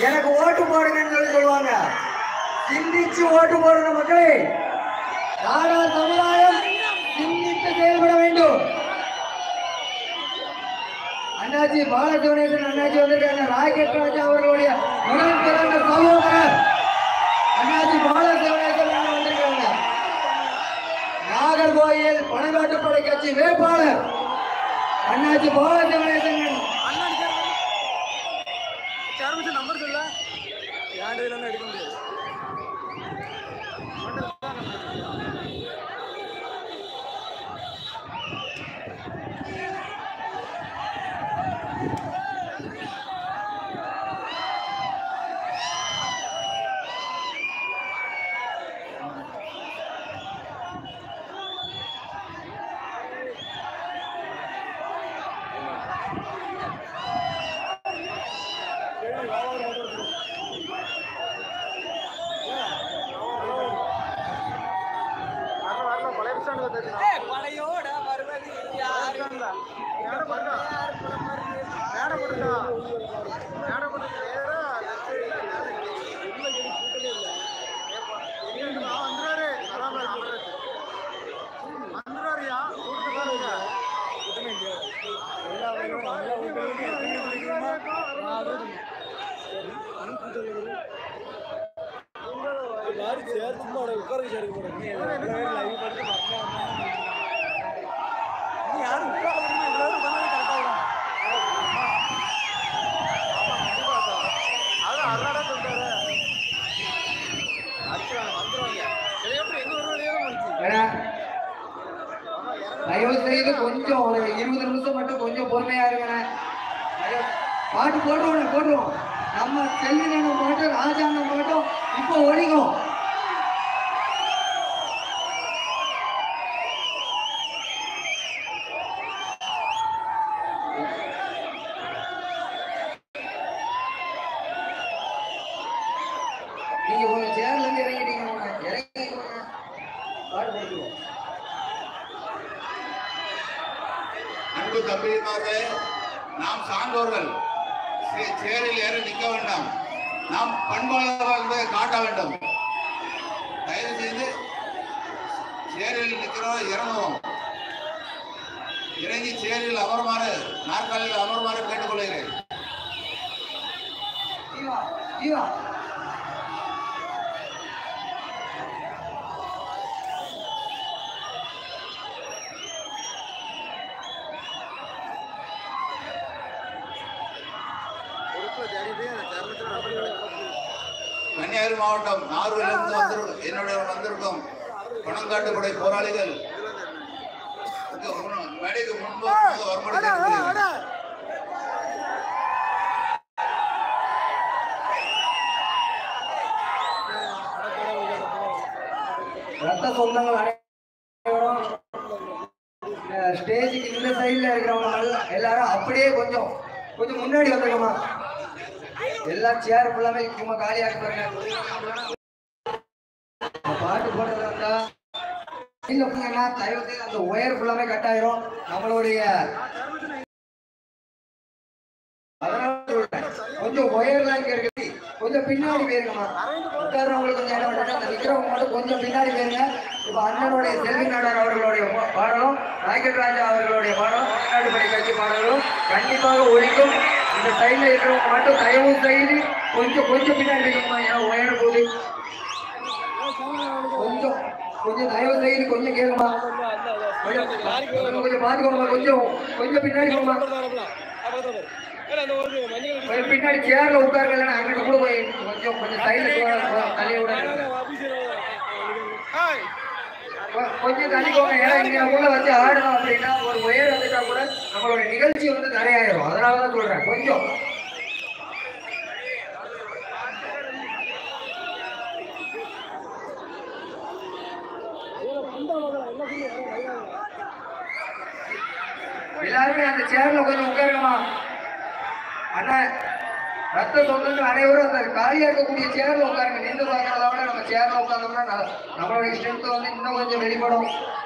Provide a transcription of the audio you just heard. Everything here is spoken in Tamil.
எனக்கு ஓட்டு போடுங்கன்னு சொல்லி சொல்லுவாங்க சிந்திச்சு ஓட்டு போடுற மக்களே நாடார் சமுதாயம் சிந்தித்து செயல்பட வேண்டும் அண்ணாச்சி பாலசுவனேசன் அண்ணாச்சி வந்திருக்காங்க ராக்கெட் ராஜா அவர்களுடைய முதல் பிறந்த சகோதரர் அண்ணாச்சி பாலசுவனேசன் அண்ணன் வந்திருக்காங்க நாகர்கோயில் பணங்காட்டுப்படை கட்சி வேட்பாளர் அண்ணாச்சி பாலசுவனேசன் சேர்மன் நம்பர் சொல்ல ஏன் இதெல்லாம் எடுக்க முடியாது பழைய ஸ்டாண்ட் பழையோட வருவது யாரு மேடம் பாருங்க மேடம் போட்டுட்டா மேடம் போட்டு நேரா லெஃப்ட் சைடுல வந்துருவாரு அதான் அமர்றது வந்துருவாருயா கூட்டு பாருங்க யாரும் உட்கார எல்லாரும் பண்ணவே கரெக்டாக அதான் அல்லாடா சொல்றாரு அடிச்சுவாங்க வந்துருவாங்க இதை எப்படி எங்க வருவாங்க வந்துச்சு ஏன்னா, தயவு செய்து கொஞ்சம் ஒரு இருபது நிமிஷம் மட்டும் கொஞ்சம் பொறுமையா இருங்கண்ணே ஐயோ, பாட்டு போடுவோம் போடுவோம் நம்ம செல்லினம் பாட்டும் ராஜாண்ணன் பாட்டும் இப்போ ஒழிக்கும் நீங்க கொஞ்சம் சேர்ல இருந்து இறங்கிட்டீங்க போங்க. இறங்கி போங்க. பாட்டு போட்டுருவோம் அன்பு தம்பிமார்களே நாம் சான்றோர்கள் சே- சேரில் ஏற நிற்க வேண்டாம் நாம் பண்பாளர்கள் என்பதை காட்ட வேண்டும் தயவு செய்து சேரில் நிற்கிறோம் இறங்குவோம் இறங்கி சேரில் அமருமாறு நாற்காலியில் அமருமாறு கேட்டுக்கொள்கிறேன் ஜீவா ஜீவா பொறுப்புல தேடிட்டு அந்த சேர்மன் நம்பர் கிடைக்கும் கன்னியாகுமரி மாவட்டம் நாகூரிலிருந்து வந்து என்னுடைய வந்திருக்கும் பணங்காட்டுப்படை போராளிகள் இங்க முன்ன- மேடைக்கு முன்பு வரும்படி கேட்டுக்கொள்கிறேன். ரத்த சொந்தங்கள் அனைவரும் அஹ், ஸ்டேஜுக்கு இந்த சைடுல இருக்கிறவங்க எல்லாம் எல்லாரும் அப்படியே கொஞ்சம் கொஞ்சம் முன்னாடி வந்துருக்கோமா எல்லாம் சேர் ஃபுல்லாமே சும்மா காலியா இருப்பாங்க பாட்டு போடுறது வந்தா இல்ல போங்கன்னா தயவு செய்து அந்த ஒயர் ஃபுல்லாமே கட் ஆயிரும் நம்மளுடைய அதனால சொல்றேன் கொஞ்சம் ஒயர்லாம் இங்க இருக்குது கொஞ்சம் பின்னாடி போயிருங்கம்மா உட்கார்றவங்களுக்கு கொஞ்சம் இடம் விட்டுட்டு அந்த நிக்கிறவங்க மட்டும் கொஞ்சம் பின்னாடி போயிருங்க இப்ப அண்ணனுடைய செல்வி நாடார் அவர்களுடைய பா- பாடலும் ராக்கெட் ராஜா அவர்களுடைய பாடலும் தமிழ்நாடு படை கட்சி பாடலும் கண்டிப்பாக ஒழிக்கும் இந்த சைடுல இருக்கிறவங்க மட்டும் தயவு செய்து கொஞ்சம் கொஞ்சம் பின்னாடி போயிருங்கம்மா ஏன்னா ஒயர் போகுது கொஞ்சம் கொஞ்சம் தயவு செய்து கொஞ்சம் கேளுமா கொஞ்சம் கொஞ்சம் பாத்துக்கோங்க கொஞ்சம் கொஞ்சம் பின்னாடி போமா கொஞ்சம் பின்னாடி சேர்ல உட்காருங்க இல்லைன்னா அங்கிட்டு கூட போய் கொஞ்சம் கொஞ்சம் சைடுல தள்ளி விட கொ- கொஞ்சம் தள்ளிக்கோங்க ஏன்னா இங்க உள்ள வச்சு ஆடணும் அப்படின்னா ஒரு உயர் வந்துட்டா கூட நம்மளோட நிகழ்ச்சி வந்து நிறையாயிரும் அதனால தான் சொல்றேன் கொஞ்சம் எல்லாருமே அந்த சேர்ல கொஞ்சம் உட்காருங்கம்மா அண்ணா ரத்த சொந்தங்கள் அனைவரும் அந்த காலியா இருக்கக்கூடிய சேர்ல உட்காருங்க நின்று பார்க்கறத விட நம்ம சேர்ல உட்கார்ந்தோம்னா நம்ம- நம்மளுடைய ஸ்ட்ரென்த் வந்து இன்னும் கொஞ்சம் வெளிப்படும்